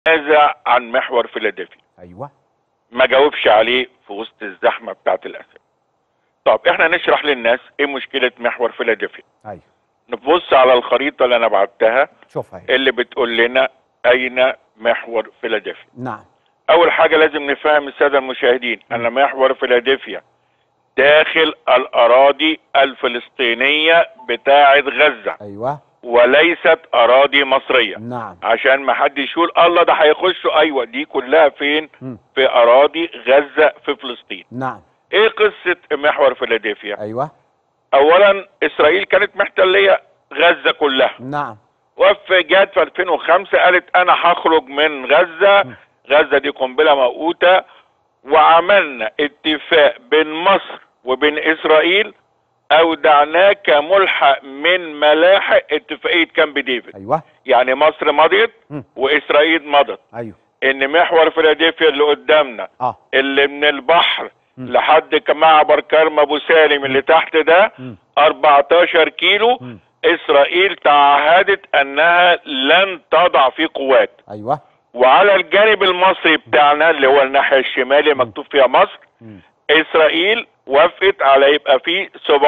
نازع عن محور فيلادلفيا ايوه ما جاوبش عليه في وسط الزحمه بتاعت الاسئله طب احنا نشرح للناس ايه مشكله محور فيلادلفيا ايوه نبص على الخريطه اللي انا بعتها شوفها اهي اللي بتقول لنا اين محور فيلادلفيا نعم اول حاجه لازم نفهم الساده المشاهدين ان محور فيلادلفيا داخل الاراضي الفلسطينيه بتاعه غزه ايوه وليست اراضي مصريه نعم عشان ما حدش يقول الله ده هيخشوا ايوه دي كلها فين مم. في اراضي غزه في فلسطين نعم ايه قصه محور فيلادلفيا ايوه اولا اسرائيل كانت محتليه غزه كلها نعم وفي جت في 2005 قالت انا هخرج من غزه غزه دي قنبله موقوته وعملنا اتفاق بين مصر وبين اسرائيل اودعناه كملحق من ملاحق اتفاقيه كامب ديفيد ايوه يعني مصر مضت مم. واسرائيل مضت ايوه ان محور فيلادلفيا اللي قدامنا اه اللي من البحر مم. لحد معبر كرم ابو سالم اللي تحت ده مم. 14 كيلو مم. اسرائيل تعهدت انها لن تضع فيه قوات ايوه وعلى الجانب المصري بتاعنا اللي هو الناحيه الشمالي مكتوب فيها مصر مم. اسرائيل وافقت على يبقى فيه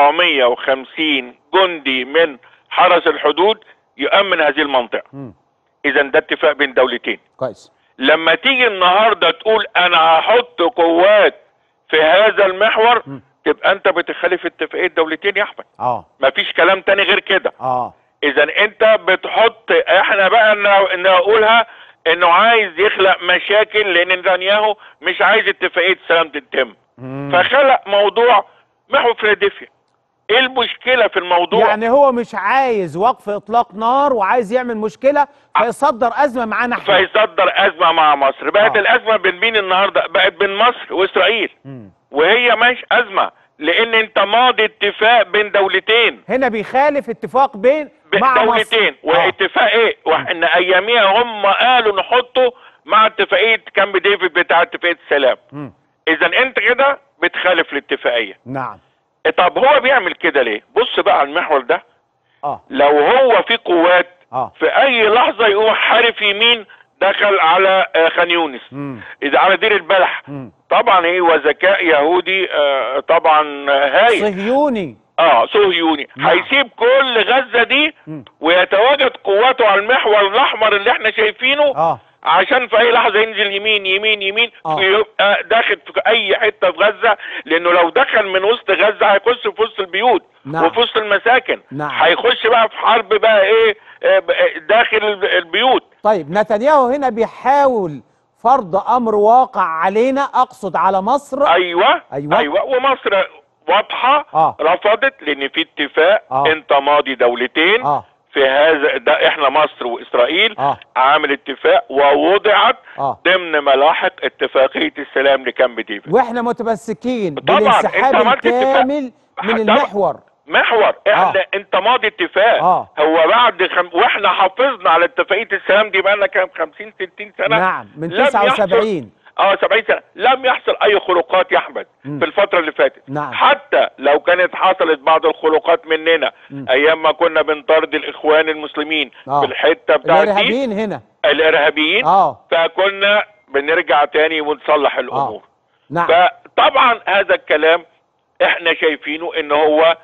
750 جندي من حرس الحدود يؤمن هذه المنطقه مم. اذا ده اتفاق بين دولتين كويس لما تيجي النهارده تقول انا هحط قوات في هذا المحور مم. تبقى انت بتخالف اتفاقيه الدولتين يا احمد اه مفيش كلام تاني غير كده اه اذا انت بتحط احنا بقى ن- نقولها انه عايز يخلق مشاكل لان نتنياهو مش عايز اتفاقيه السلام تتم مم. فخلق موضوع محور فيلادلفيا ايه المشكله في الموضوع يعني هو مش عايز وقف اطلاق نار وعايز يعمل مشكله فيصدر ازمه معانا احنا فيصدر ازمه مع مصر بقت آه. الازمه بين مين النهارده بقت بين مصر واسرائيل مم. وهي مش ازمه لان انت ماضي اتفاق بين دولتين هنا بيخالف اتفاق بين بين مع دولتين مصر. آه. واتفاق ايه وان اياميها هم قالوا نحطه مع اتفاقيه كامب ديفيد بتاع اتفاقيه السلام مم. اذا انت كده بتخالف الاتفاقيه نعم طب هو بيعمل كده ليه بص بقى على المحور ده اه لو هو في قوات اه في اي لحظه يقوم حارف يمين دخل على آه، خان يونس مم. اذا على دير البلح مم. طبعا ايه وذكاء يهودي آه، طبعا آه، هايل صهيوني اه صهيوني نعم. هيسيب كل غزه دي مم. ويتواجد قواته على المحور الاحمر اللي احنا شايفينه اه عشان في اي لحظه ينزل يمين يمين يمين آه. ويبقى داخل في اي حته في غزه لانه لو دخل من وسط غزه هيخش في وسط البيوت نعم. وفي وسط المساكن نعم. هيخش بقى في حرب بقى ايه آه، ب- آه، داخل الب- البيوت طيب نتنياهو هنا بيحاول فرض امر واقع علينا اقصد على مصر ايوه أيوة. ايوه ومصر واضحه آه. رفضت لان في اتفاق آه. انت ماضي دولتين اه في هذا ده احنا مصر واسرائيل اه عامل اتفاق ووضعت اه ضمن ملاحق اتفاقيه السلام لكامب ديفيد واحنا متمسكين طبعاً، بالانسحاب أنت عملت اتفاق. الكامل من طبعاً. المحور محور احنا آه. انت ماضي اتفاق آه. هو بعد خم... واحنا حافظنا على اتفاقيه السلام دي بقى لنا كام 50 60 سنه نعم من لم 79 اه 70 سنه لم يحصل اي خروقات يا احمد مم. في الفتره اللي فاتت نعم. حتى لو كانت حصلت بعض الخروقات مننا مم. ايام ما كنا بنطرد الاخوان المسلمين آه. في الحته بتاعت دي الارهابيين هنا الارهابيين اه فكنا بنرجع تاني ونصلح الامور نعم فطبعا هذا الكلام احنا شايفينه ان هو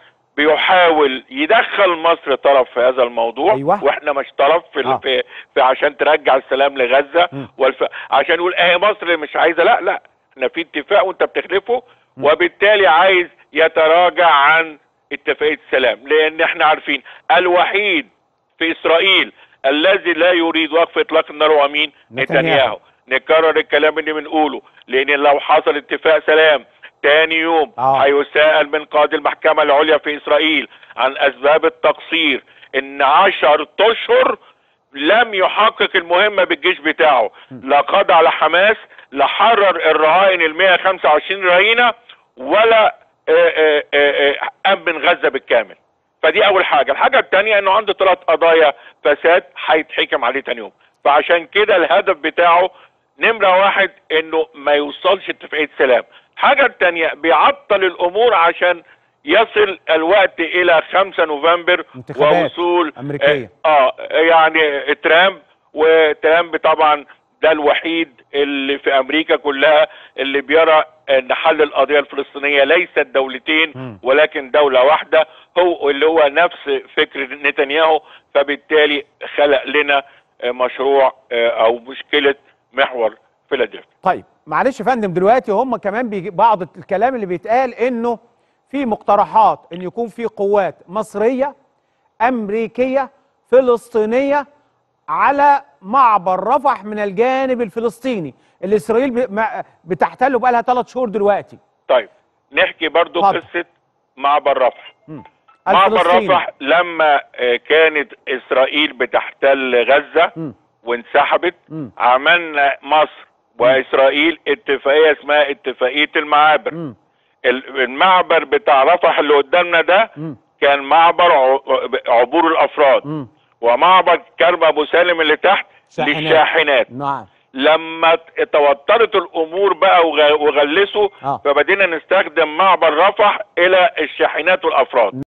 بيحاول يدخل مصر طرف في هذا الموضوع أيوة. واحنا مش طرف في, آه. في, في عشان ترجع السلام لغزه م. والف... عشان يقول ايه مصر اللي مش عايزه لا لا احنا في اتفاق وانت بتخلفه م. وبالتالي عايز يتراجع عن اتفاقيه السلام لان احنا عارفين الوحيد في اسرائيل الذي لا يريد وقف اطلاق النار هو مين؟ نتنياهو. نتنياهو نكرر الكلام اللي بنقوله لان لو حصل اتفاق سلام تاني يوم آه. هيساءل من قاضي المحكمة العليا في إسرائيل عن أسباب التقصير إن عشر أشهر لم يحقق المهمة بالجيش بتاعه لا قضى على حماس لا حرر الرهائن ال 125 رهينة ولا آه، آه، آه، آه، أمن غزة بالكامل فدي أول حاجة الحاجة الثانية إنه عنده ثلاث قضايا فساد هيتحكم عليه تاني يوم فعشان كده الهدف بتاعه نمرة واحد إنه ما يوصلش اتفاقية سلام الحاجة التانية بيعطل الأمور عشان يصل الوقت إلى 5 نوفمبر انتخابات ووصول أمريكية. آه, آه يعني ترامب وترامب طبعا ده الوحيد اللي في امريكا كلها اللي بيرى ان حل القضيه الفلسطينيه ليست دولتين مم. ولكن دوله واحده هو اللي هو نفس فكر نتنياهو فبالتالي خلق لنا آه، مشروع آه، او مشكله محور فيلادلفيا طيب معلش يا فندم دلوقتي هم كمان بيجي بعض الكلام اللي بيتقال انه في مقترحات ان يكون في قوات مصريه امريكيه فلسطينيه على معبر رفح من الجانب الفلسطيني اللي اسرائيل ب- ما- بتحتله بقى لها ثلاث شهور دلوقتي طيب نحكي برضو اتفضل. قصه معبر رفح مم. معبر الفلسطيني. رفح لما آه، كانت اسرائيل بتحتل غزه مم. وانسحبت مم. عملنا مصر واسرائيل اتفاقيه اسمها اتفاقيه المعابر مم. ال- المعبر بتاع رفح اللي قدامنا ده مم. كان معبر ع- عبور الافراد مم. ومعبر كرب ابو سالم اللي تحت شاحنات. للشاحنات نعم لما ت- توترت الامور بقى وغ- وغلسوا آه. فبدينا نستخدم معبر رفح الى الشاحنات والافراد